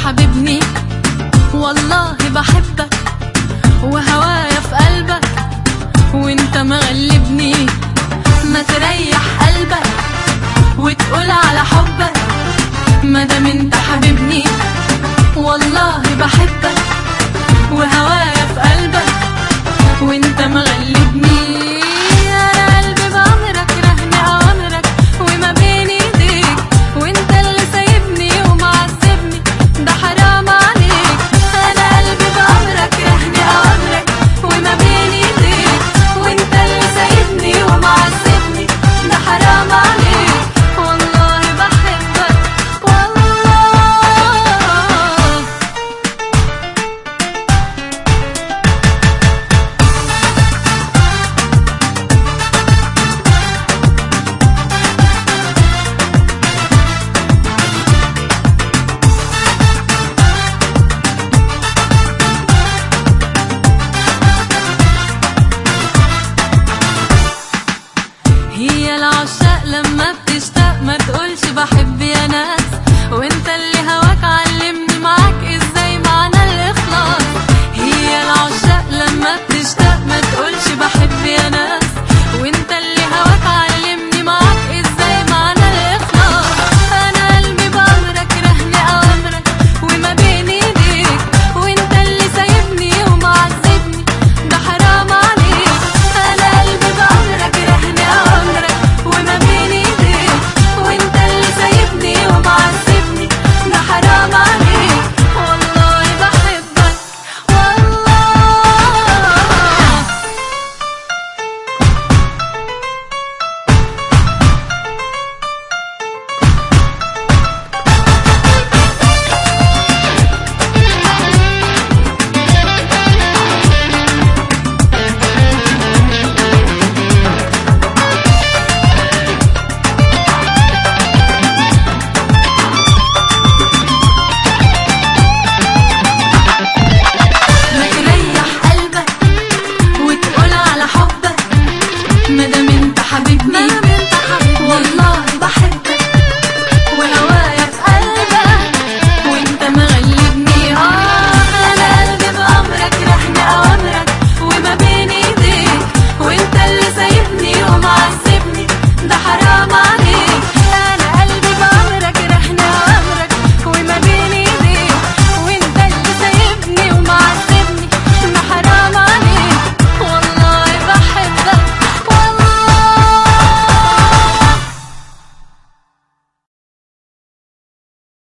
حبيبني والله بحبك وهوايا في قلبك وانت مغلبني ما تريح قلبك وتقول على حبك مادام انت حبيبني والله بحبك وهوايا في قلبك وانت مغلبني انا قلبي بأمرك رهن اوامرك وما بين ايديك وانت اللي سايبني ومعذبني ده حرام عليك انا قلبي بأمرك رهن اوامرك وما بين ايديك وانت اللي سايبني ومعذبني ده حرام عليك والله بحبك والله هي العشاق لما بتشتاق ما تقولش بحب يا ناس وانت اللي